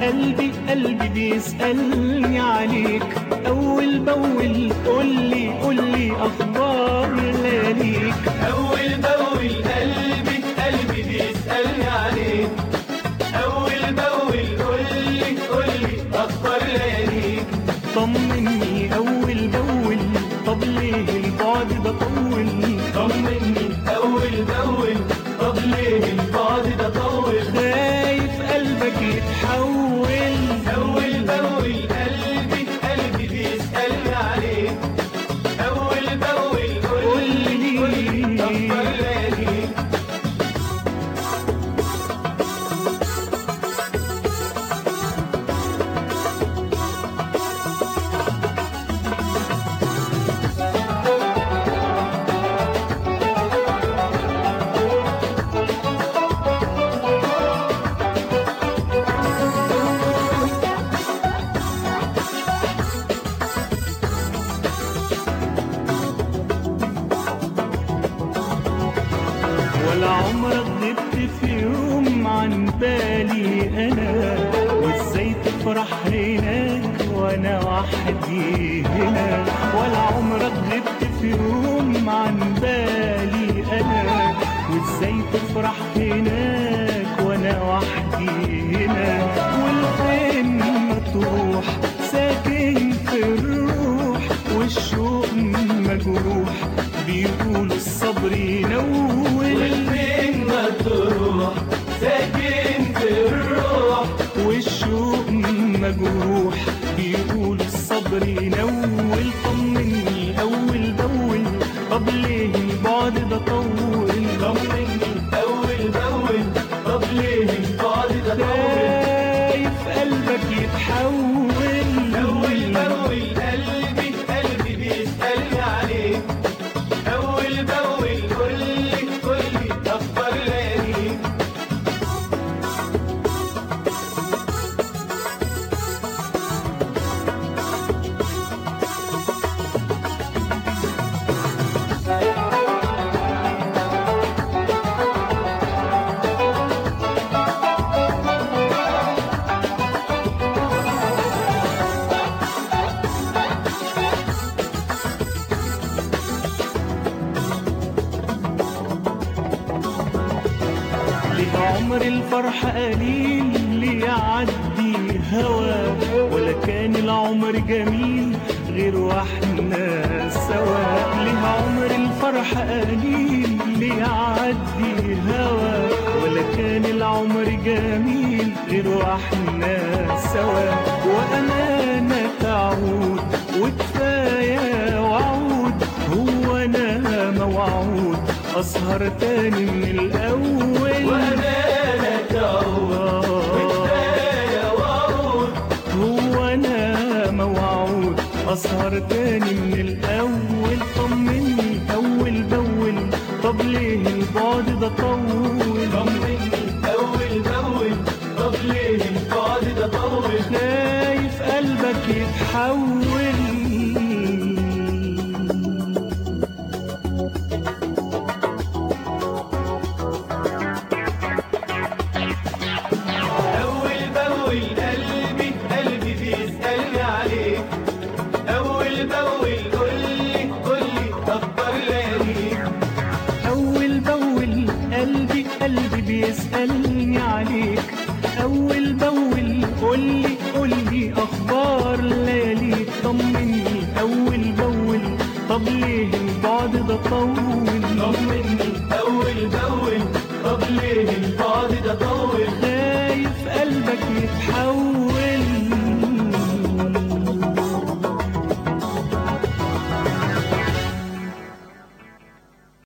قلبي قلبي بيسألني عليك أول بأول قولي قولي أخبار لياليك أول بأول قلبي قلبي بيسألني عليك أول بأول قولي قولي أخبار لياليك طمني أول بأول طب ليه البعد ده طول طمني أول بأول طب ليه البعد ده طول خايف قلبك يتحول أول بأول قلبي قلبي بيسألني عليك أول بأول قولي قولي أخبار لياليك ولا عمرك غبت في يوم عن بالي انا وازاي تفرح هناك وانا وحدي هنا ولا عمرك غبت في يوم عن بالي انا وازاي تفرح هناك وانا وحدي هنا والفين ما تروح ساكن في الروح والشوق مجروح بيقولوا الصبر ينول والفين ما تروح ساكن في الروح والشوق مجروح بيقولوا الصبر ينول طمني اول باول طب ليه البعد ده طول طمني أول بأول طب ليه البعد ده طول خايف قلبك يتحول أول بأول قلبي قلبي بيسألني عليك أول بأول قولي قولي أخبار لياليك ليه عمر الفرح قليل ليه يعدي هوا ولا كان العمر جميل غير واحنا سوا ليه عمر الفرح قليل ليه يعدي هوا ولا كان العمر جميل غير واحنا سوا وأمانة تعود وكفاية وعود هو أنا موعود أسهر تاني من الأول وأمانة تعود وكفاية وعود هو أنا موعود أسهر تاني من الأول طمني أول بأول طب ليه البعد ده طول طمني أول بأول طب ليه البعد ده طول خايف قلبك يتحول أول بأول قلبي قلبي بيسألني عليك أول بأول قولي قولي أخبار لياليك أول بأول قلبي قلبي بيسألني عليك أول بأول قولي قولي أخبار لياليك طمني أول بأول طب ليه البعد ده طول طمني أول بأول طب ليه البعد ده طول